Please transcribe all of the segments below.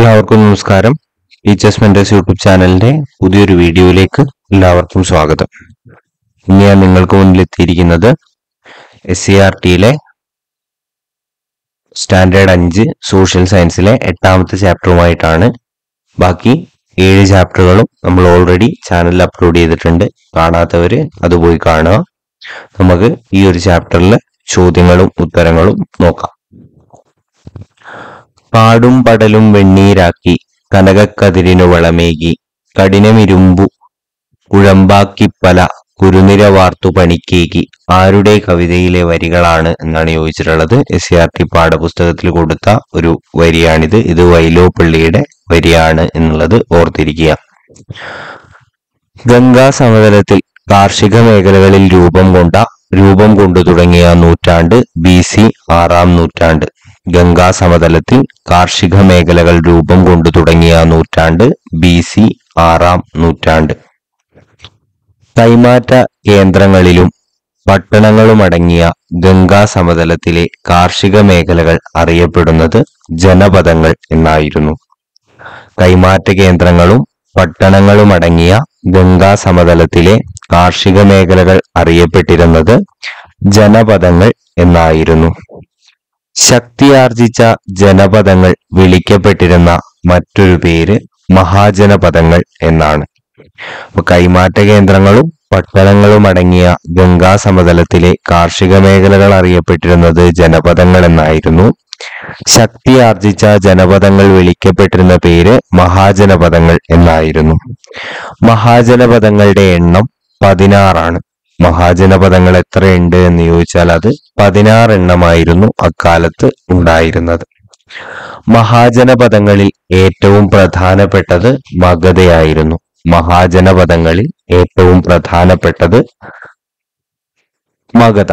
എല്ലാവർക്കും നമസ്കാരം teachers mentors YouTube ചാനലിന്റെ പുതിയൊരു വീഡിയോയിലേക്ക് എല്ലാവർക്കും സ്വാഗതം ഇന്ന് ഞാൻ നിങ്ങൾക്ക് മുന്നിൽ എത്തിയിരിക്കുന്നത് എസ് സി ആർ ടിയിലെ സ്റ്റാൻഡേർഡ് അഞ്ച് സോഷ്യൽ സയൻസിലെ എട്ടാമത്തെ ചാപ്റ്ററുമായിട്ടാണ് ബാക്കി ഏഴ് ചാപ്റ്ററുകളും നമ്മൾ ഓൾറെഡി ചാനലിൽ അപ്ലോഡ് ചെയ്തിട്ടുണ്ട് കാണാത്തവര് അത് പോയി കാണുക നമുക്ക് ഈ ഒരു ചാപ്റ്ററിലെ ചോദ്യങ്ങളും ഉത്തരങ്ങളും നോക്കാം പാടും പടലും വെണ്ണീരാക്കി കനകക്കതിരിനു വളമേകി കഠിനമിരുമ്പു കുഴമ്പാക്കി പല കുരുനിര വാർത്തു പണിക്കേകി ആരുടെ കവിതയിലെ വരികളാണ് എന്നാണ് ചോദിച്ചിട്ടുള്ളത് എസ് സി ആർ ടി പാഠപുസ്തകത്തിൽ കൊടുത്ത ഒരു വരിയാണിത് ഇത് വൈലോപ്പിള്ളിയുടെ വരിയാണ് എന്നുള്ളത് ഓർത്തിരിക്കുക ഗംഗാ സമതലത്തിൽ കാർഷിക മേഖലകളിൽ രൂപം കൊണ്ട രൂപം കൊണ്ടു തുടങ്ങിയ നൂറ്റാണ്ട് ബി സി ആറാം നൂറ്റാണ്ട് ഗംഗാ സമതലത്തിൽ കാർഷിക മേഖലകൾ രൂപം കൊണ്ടു തുടങ്ങിയ നൂറ്റാണ്ട് ബി സി ആറാം നൂറ്റാണ്ട് കൈമാറ്റ കേന്ദ്രങ്ങളിലും പട്ടണങ്ങളുമടങ്ങിയ ഗംഗാ സമതലത്തിലെ കാർഷിക മേഖലകൾ അറിയപ്പെടുന്നത് ജനപദങ്ങൾ എന്നായിരുന്നു കൈമാറ്റ കേന്ദ്രങ്ങളും പട്ടണങ്ങളുമടങ്ങിയ ഗംഗാ സമതലത്തിലെ കാർഷിക മേഖലകൾ അറിയപ്പെട്ടിരുന്നത് ജനപദങ്ങൾ എന്നായിരുന്നു ശക്തിയാർജിച്ച ജനപദങ്ങൾ വിളിക്കപ്പെട്ടിരുന്ന മറ്റൊരു പേര് മഹാജനപദങ്ങൾ എന്നാണ് അപ്പൊ കൈമാറ്റ കേന്ദ്രങ്ങളും പട്ടണങ്ങളും അടങ്ങിയ ഗംഗാ സമതലത്തിലെ കാർഷിക മേഖലകൾ അറിയപ്പെട്ടിരുന്നത് ജനപദങ്ങൾ എന്നായിരുന്നു ശക്തിയാർജിച്ച ജനപദങ്ങൾ വിളിക്കപ്പെട്ടിരുന്ന പേര് മഹാജനപദങ്ങൾ എന്നായിരുന്നു മഹാജനപദങ്ങളുടെ എണ്ണം പതിനാറാണ് മഹാജനപദങ്ങൾ എത്രയുണ്ട് എന്ന് ചോദിച്ചാൽ അത് പതിനാറ് എണ്ണമായിരുന്നു അക്കാലത്ത് ഉണ്ടായിരുന്നത് മഹാജനപദങ്ങളിൽ ഏറ്റവും പ്രധാനപ്പെട്ടത് മഗധയായിരുന്നു മഹാജനപദങ്ങളിൽ ഏറ്റവും പ്രധാനപ്പെട്ടത് മഗധ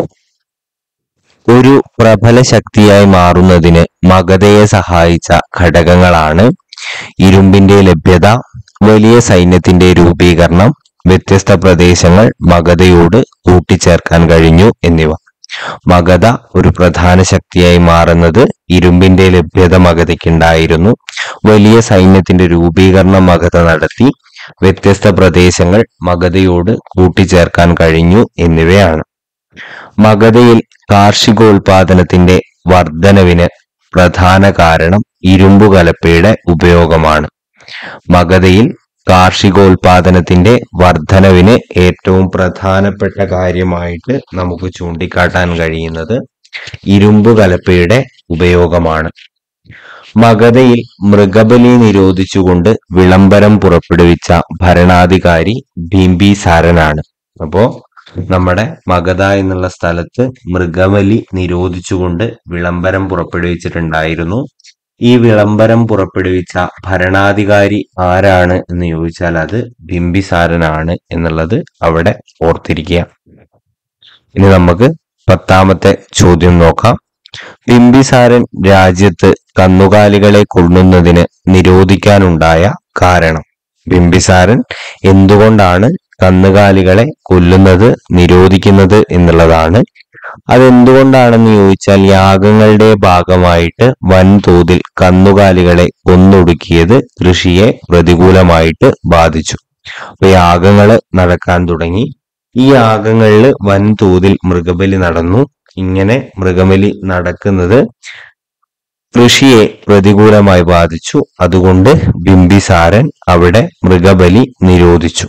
ഒരു പ്രബല ശക്തിയായി മാറുന്നതിന് മഗധയെ സഹായിച്ച ഘടകങ്ങളാണ് ഇരുമ്പിന്റെ ലഭ്യത വലിയ സൈന്യത്തിന്റെ രൂപീകരണം വ്യത്യസ്ത പ്രദേശങ്ങൾ മഗധയോട് കൂട്ടിച്ചേർക്കാൻ കഴിഞ്ഞു എന്നിവ മഗധ ഒരു പ്രധാന ശക്തിയായി മാറുന്നത് ഇരുമ്പിന്റെ ലഭ്യത മഗധയ്ക്കുണ്ടായിരുന്നു വലിയ സൈന്യത്തിന്റെ രൂപീകരണം മഗധ നടത്തി വ്യത്യസ്ത പ്രദേശങ്ങൾ മഗധയോട് കൂട്ടിച്ചേർക്കാൻ കഴിഞ്ഞു എന്നിവയാണ് മഗധയിൽ കാർഷികോൽപാദനത്തിന്റെ വർധനവിന് പ്രധാന കാരണം ഇരുമ്പു കലപ്പയുടെ ഉപയോഗമാണ് മഗധയിൽ കാർഷികോൽപാദനത്തിന്റെ വർധനവിന് ഏറ്റവും പ്രധാനപ്പെട്ട കാര്യമായിട്ട് നമുക്ക് ചൂണ്ടിക്കാട്ടാൻ കഴിയുന്നത് ഇരുമ്പു കലപ്പയുടെ ഉപയോഗമാണ് മഗധയിൽ മൃഗബലി നിരോധിച്ചുകൊണ്ട് വിളംബരം പുറപ്പെടുവിച്ച ഭരണാധികാരി ബിംബിസാരനാണ് അപ്പോ നമ്മുടെ മഗധ എന്നുള്ള സ്ഥലത്ത് മൃഗബലി നിരോധിച്ചുകൊണ്ട് വിളംബരം പുറപ്പെടുവിച്ചിട്ടുണ്ടായിരുന്നു ഈ വിളംബരം പുറപ്പെടുവിച്ച ഭരണാധികാരി ആരാണ് എന്ന് ചോദിച്ചാൽ അത് ബിംബിസാരനാണ് എന്നുള്ളത് അവിടെ ഓർത്തിരിക്കുക ഇനി നമുക്ക് പത്താമത്തെ ചോദ്യം നോക്കാം ബിംബിസാരൻ രാജ്യത്ത് കന്നുകാലികളെ കൊള്ളുന്നതിന് നിരോധിക്കാനുണ്ടായ കാരണം ബിംബിസാരൻ എന്തുകൊണ്ടാണ് കന്നുകാലികളെ കൊല്ലുന്നത് നിരോധിക്കുന്നത് എന്നുള്ളതാണ് അതെന്തുകൊണ്ടാണെന്ന് ചോദിച്ചാൽ യാഗങ്ങളുടെ ഭാഗമായിട്ട് വൻതോതിൽ കന്നുകാലികളെ കൊന്നൊടുക്കിയത് കൃഷിയെ പ്രതികൂലമായിട്ട് ബാധിച്ചു അപ്പൊ യാഗങ്ങള് നടക്കാൻ തുടങ്ങി ഈ യാഗങ്ങളിൽ വൻതോതിൽ മൃഗബലി നടന്നു ഇങ്ങനെ മൃഗബലി നടക്കുന്നത് കൃഷിയെ പ്രതികൂലമായി ബാധിച്ചു അതുകൊണ്ട് ബിംബിസാരൻ അവിടെ മൃഗബലി നിരോധിച്ചു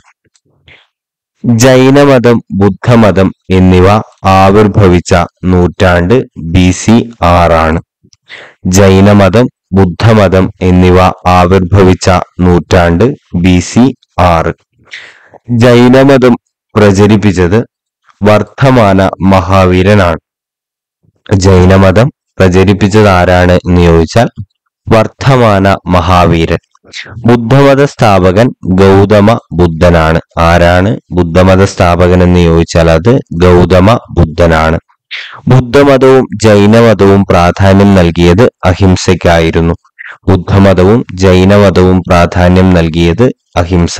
ജൈനമതം ബുദ്ധമതം എന്നിവ ആവിർഭവിച്ച നൂറ്റാണ്ട് ബി സി ആറാണ് ജൈനമതം ബുദ്ധമതം എന്നിവ ആവിർഭവിച്ച നൂറ്റാണ്ട് ബി സി ആറ് ജൈനമതം പ്രചരിപ്പിച്ചത് വർദ്ധമാന മഹാവീരനാണ് ജൈനമതം പ്രചരിപ്പിച്ചത് ആരാണ് എന്ന് ചോദിച്ചാൽ വർദ്ധമാന മഹാവീരൻ ബുദ്ധമത സ്ഥാപകൻ ഗൗതമ ബുദ്ധനാണ് ആരാണ് ബുദ്ധമത സ്ഥാപകൻ എന്ന് ചോദിച്ചാൽ അത് ഗൗതമ ബുദ്ധനാണ് ബുദ്ധമതവും ജൈനമതവും പ്രാധാന്യം നൽകിയത് അഹിംസയ്ക്കായിരുന്നു ബുദ്ധമതവും ജൈനമതവും പ്രാധാന്യം നൽകിയത് അഹിംസ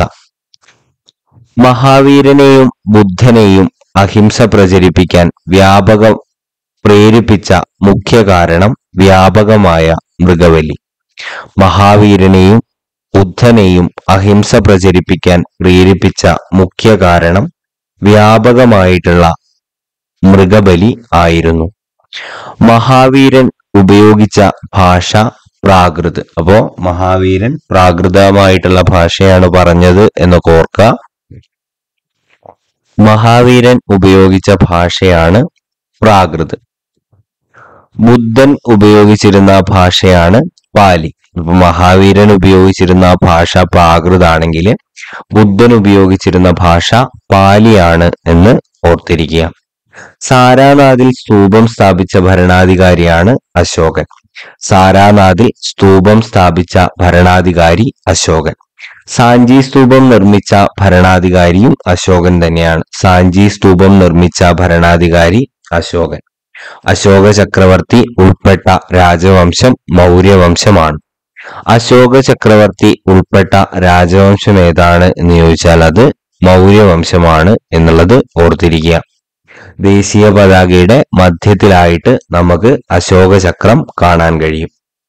മഹാവീരനെയും ബുദ്ധനെയും അഹിംസ പ്രചരിപ്പിക്കാൻ വ്യാപകം പ്രേരിപ്പിച്ച മുഖ്യ കാരണം വ്യാപകമായ മൃഗബലി മഹാവീരനെയും ബുദ്ധനെയും അഹിംസ പ്രചരിപ്പിക്കാൻ പ്രേരിപ്പിച്ച മുഖ്യ കാരണം വ്യാപകമായിട്ടുള്ള മൃഗബലി ആയിരുന്നു മഹാവീരൻ ഉപയോഗിച്ച ഭാഷ പ്രാകൃത് അപ്പോ മഹാവീരൻ പ്രാകൃതമായിട്ടുള്ള ഭാഷയാണ് പറഞ്ഞത് എന്ന് ഓർക്കുക മഹാവീരൻ ഉപയോഗിച്ച ഭാഷയാണ് പ്രാകൃത് ബുദ്ധൻ ഉപയോഗിച്ചിരുന്ന ഭാഷയാണ് പാലി ഇപ്പൊ മഹാവീരൻ ഉപയോഗിച്ചിരുന്ന ഭാഷ പ്രാകൃതാണെങ്കിൽ ബുദ്ധൻ ഉപയോഗിച്ചിരുന്ന ഭാഷ പാലിയാണ് എന്ന് ഓർത്തിരിക്കുക സാരാനാഥിൽ സ്തൂപം സ്ഥാപിച്ച ഭരണാധികാരിയാണ് അശോകൻ സാരാനാഥിൽ സ്തൂപം സ്ഥാപിച്ച ഭരണാധികാരി അശോകൻ സാഞ്ചി സ്തൂപം നിർമ്മിച്ച ഭരണാധികാരിയും അശോകൻ തന്നെയാണ് സാഞ്ചി സ്തൂപം നിർമ്മിച്ച ഭരണാധികാരി അശോകൻ അശോക ചക്രവർത്തി ഉൾപ്പെട്ട രാജവംശം മൗര്യവംശമാണ് അശോക ചക്രവർത്തി ഉൾപ്പെട്ട രാജവംശം ഏതാണ് എന്ന് ചോദിച്ചാൽ അത് മൗര്യവംശമാണ് എന്നുള്ളത് ഓർത്തിരിക്കുക ദേശീയ പതാകയുടെ മധ്യത്തിലായിട്ട് നമുക്ക് അശോക ചക്രം കാണാൻ കഴിയും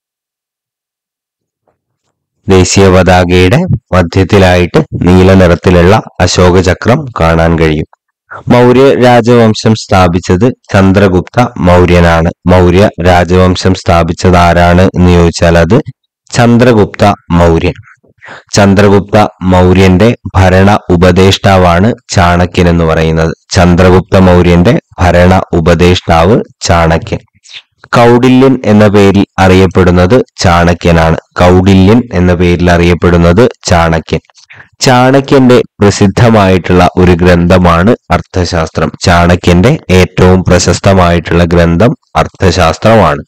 ദേശീയ പതാകയുടെ മധ്യത്തിലായിട്ട് നീല നിറത്തിലുള്ള അശോക ചക്രം കാണാൻ കഴിയും മൗര്യ രാജവംശം സ്ഥാപിച്ചത് ചന്ദ്രഗുപ്ത മൗര്യനാണ് മൗര്യ രാജവംശം സ്ഥാപിച്ചത് ആരാണ് എന്ന് ചോദിച്ചാൽ അത് ചന്ദ്രഗുപ്ത മൗര്യൻ ചന്ദ്രഗുപ്ത മൗര്യന്റെ ഭരണ ഉപദേഷ്ടാവാണ് ചാണക്യൻ എന്ന് പറയുന്നത് ചന്ദ്രഗുപ്ത മൗര്യന്റെ ഭരണ ഉപദേഷ്ടാവ് ചാണക്യൻ കൗഡില്യൻ എന്ന പേരിൽ അറിയപ്പെടുന്നത് ചാണക്യനാണ് കൗഡില്യൻ എന്ന പേരിൽ അറിയപ്പെടുന്നത് ചാണക്യൻ ചാണക്യന്റെ പ്രസിദ്ധമായിട്ടുള്ള ഒരു ഗ്രന്ഥമാണ് അർത്ഥശാസ്ത്രം ചാണക്യന്റെ ഏറ്റവും പ്രശസ്തമായിട്ടുള്ള ഗ്രന്ഥം അർത്ഥശാസ്ത്രമാണ്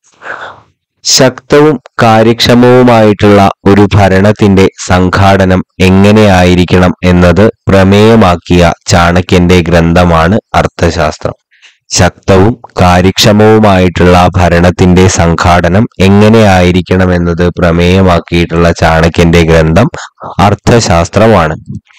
ശക്തവും കാര്യക്ഷമവുമായിട്ടുള്ള ഒരു ഭരണത്തിന്റെ സംഘാടനം എങ്ങനെയായിരിക്കണം എന്നത് പ്രമേയമാക്കിയ ചാണക്യന്റെ ഗ്രന്ഥമാണ് അർത്ഥശാസ്ത്രം ശക്തവും കാര്യക്ഷമവുമായിട്ടുള്ള ഭരണത്തിന്റെ സംഘാടനം എങ്ങനെയായിരിക്കണം എന്നത് പ്രമേയമാക്കിയിട്ടുള്ള ചാണക്യന്റെ ഗ്രന്ഥം അർത്ഥശാസ്ത്രമാണ്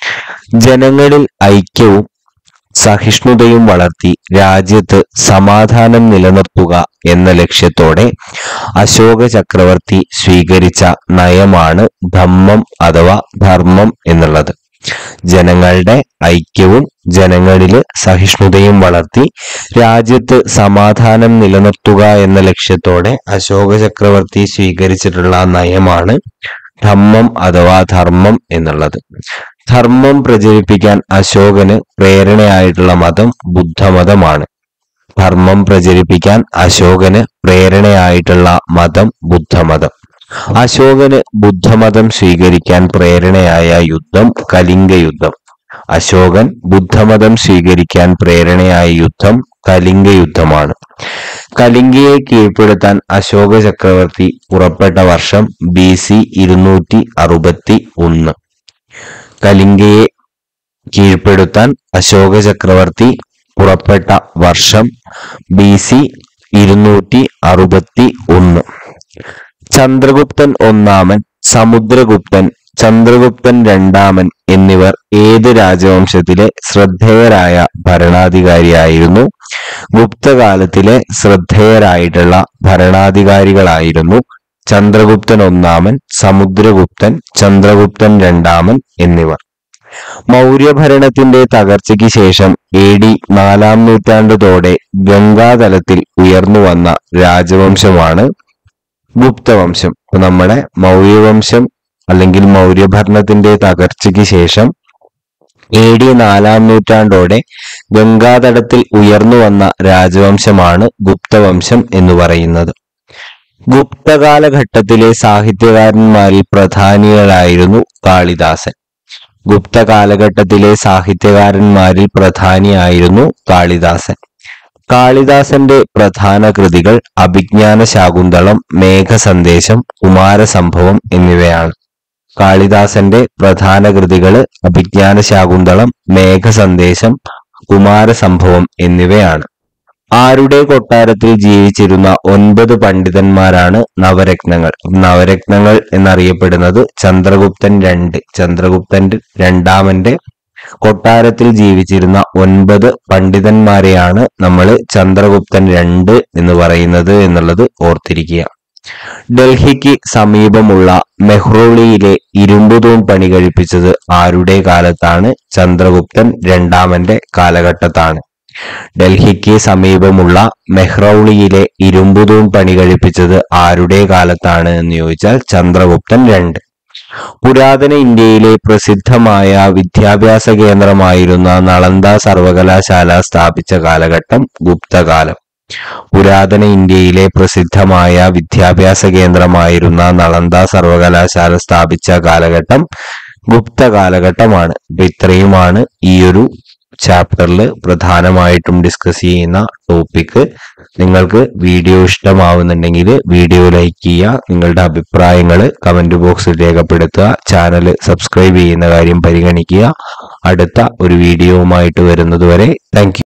ജനങ്ങളിൽ ഐക്യവും സഹിഷ്ണുതയും വളർത്തി രാജ്യത്ത് സമാധാനം നിലനിർത്തുക എന്ന ലക്ഷ്യത്തോടെ അശോക ചക്രവർത്തി സ്വീകരിച്ച നയമാണ് ധമ്മം അഥവാ ധർമ്മം എന്നുള്ളത് ജനങ്ങളുടെ ഐക്യവും ജനങ്ങളില് സഹിഷ്ണുതയും വളർത്തി രാജ്യത്ത് സമാധാനം നിലനിർത്തുക എന്ന ലക്ഷ്യത്തോടെ അശോക ചക്രവർത്തി സ്വീകരിച്ചിട്ടുള്ള നയമാണ് ധമ്മം അഥവാ ധർമ്മം എന്നുള്ളത് ധർമ്മം പ്രചരിപ്പിക്കാൻ അശോകന് പ്രേരണയായിട്ടുള്ള മതം ബുദ്ധമതമാണ് ധർമ്മം പ്രചരിപ്പിക്കാൻ അശോകന് പ്രേരണയായിട്ടുള്ള മതം ബുദ്ധമതം അശോകന് ബുദ്ധമതം സ്വീകരിക്കാൻ പ്രേരണയായ യുദ്ധം കലിംഗ യുദ്ധം അശോകൻ ബുദ്ധമതം സ്വീകരിക്കാൻ പ്രേരണയായ യുദ്ധം കലിംഗ യുദ്ധമാണ് കലിംഗയെ കീഴ്പ്പെടുത്താൻ അശോക ചക്രവർത്തി പുറപ്പെട്ട വർഷം ബി സി ഇരുന്നൂറ്റി അറുപത്തി ഒന്ന് കലിംഗയെ കീഴ്പ്പെടുത്താൻ അശോക ചക്രവർത്തി പുറപ്പെട്ട വർഷം ബി സി ഇരുന്നൂറ്റി അറുപത്തി ഒന്ന് ചന്ദ്രഗുപ്തൻ ഒന്നാമൻ സമുദ്രഗുപ്തൻ ചന്ദ്രഗുപ്തൻ രണ്ടാമൻ എന്നിവർ ഏത് രാജവംശത്തിലെ ശ്രദ്ധേയരായ ഭരണാധികാരിയായിരുന്നു ഗുപ്തകാലത്തിലെ ശ്രദ്ധേയരായിട്ടുള്ള ഭരണാധികാരികളായിരുന്നു ചന്ദ്രഗുപ്തൻ ഒന്നാമൻ സമുദ്രഗുപ്തൻ ചന്ദ്രഗുപ്തൻ രണ്ടാമൻ എന്നിവർ മൗര്യഭരണത്തിന്റെ തകർച്ചയ്ക്ക് ശേഷം എ ഡി നാലാം നൂറ്റാണ്ടതോടെ ഗംഗാതലത്തിൽ ഉയർന്നു വന്ന രാജവംശമാണ് ഗുപ്തവംശം ഇപ്പൊ നമ്മുടെ മൗര്യവംശം അല്ലെങ്കിൽ മൗര്യഭരണത്തിന്റെ തകർച്ചയ്ക്ക് ശേഷം എ ഡി നാലാം നൂറ്റാണ്ടോടെ ഗംഗാതടത്തിൽ ഉയർന്നു വന്ന രാജവംശമാണ് ഗുപ്തവംശം എന്ന് പറയുന്നത് ഗുപ്തകാലഘട്ടത്തിലെ സാഹിത്യകാരന്മാരിൽ പ്രധാനികളായിരുന്നു കാളിദാസൻ ഗുപ്ത കാലഘട്ടത്തിലെ സാഹിത്യകാരന്മാരിൽ പ്രധാനിയായിരുന്നു കാളിദാസൻ കാളിദാസന്റെ പ്രധാന കൃതികൾ അഭിജ്ഞാന ശാകുന്തളം മേഘസന്ദേശം കുമാരസംഭവം എന്നിവയാണ് കാളിദാസന്റെ പ്രധാന കൃതികള് അഭിജ്ഞാന ശാകുന്തളം മേഘസന്ദേശം കുമാരസംഭവം എന്നിവയാണ് ആരുടെ കൊട്ടാരത്തിൽ ജീവിച്ചിരുന്ന ഒൻപത് പണ്ഡിതന്മാരാണ് നവരത്നങ്ങൾ നവരത്നങ്ങൾ എന്നറിയപ്പെടുന്നത് ചന്ദ്രഗുപ്തൻ രണ്ട് ചന്ദ്രഗുപ്തൻ രണ്ടാമന്റെ കൊട്ടാരത്തിൽ ജീവിച്ചിരുന്ന ഒൻപത് പണ്ഡിതന്മാരെയാണ് നമ്മൾ ചന്ദ്രഗുപ്തൻ രണ്ട് എന്ന് പറയുന്നത് എന്നുള്ളത് ഓർത്തിരിക്കുക ഡൽഹിക്ക് സമീപമുള്ള മെഹ്റോളിയിലെ ഇരുമ്പുതൂൺ പണി കഴിപ്പിച്ചത് ആരുടെ കാലത്താണ് ചന്ദ്രഗുപ്തൻ രണ്ടാമന്റെ കാലഘട്ടത്താണ് ഡൽഹിക്ക് സമീപമുള്ള മെഹ്റൌളിയിലെ ഇരുമ്പുതൂൺ പണി കഴിപ്പിച്ചത് ആരുടെ കാലത്താണ് എന്ന് ചോദിച്ചാൽ ചന്ദ്രഗുപ്തൻ രണ്ട് പുരാതന ഇന്ത്യയിലെ പ്രസിദ്ധമായ വിദ്യാഭ്യാസ കേന്ദ്രമായിരുന്ന നളന്ദ സർവകലാശാല സ്ഥാപിച്ച കാലഘട്ടം ഗുപ്തകാലം പുരാതന ഇന്ത്യയിലെ പ്രസിദ്ധമായ വിദ്യാഭ്യാസ കേന്ദ്രമായിരുന്ന നളന്ദ സർവകലാശാല സ്ഥാപിച്ച കാലഘട്ടം ഗുപ്ത കാലഘട്ടമാണ് അപ്പൊ ഇത്രയുമാണ് ഈ ഒരു ചാപ്റ്ററിൽ പ്രധാനമായിട്ടും ഡിസ്കസ് ചെയ്യുന്ന ടോപ്പിക്ക് നിങ്ങൾക്ക് വീഡിയോ ഇഷ്ടമാവുന്നുണ്ടെങ്കിൽ വീഡിയോ ലൈക്ക് ചെയ്യുക നിങ്ങളുടെ അഭിപ്രായങ്ങൾ കമന്റ് ബോക്സിൽ രേഖപ്പെടുത്തുക ചാനൽ സബ്സ്ക്രൈബ് ചെയ്യുന്ന കാര്യം പരിഗണിക്കുക അടുത്ത ഒരു വീഡിയോവുമായിട്ട് വരുന്നതുവരെ താങ്ക്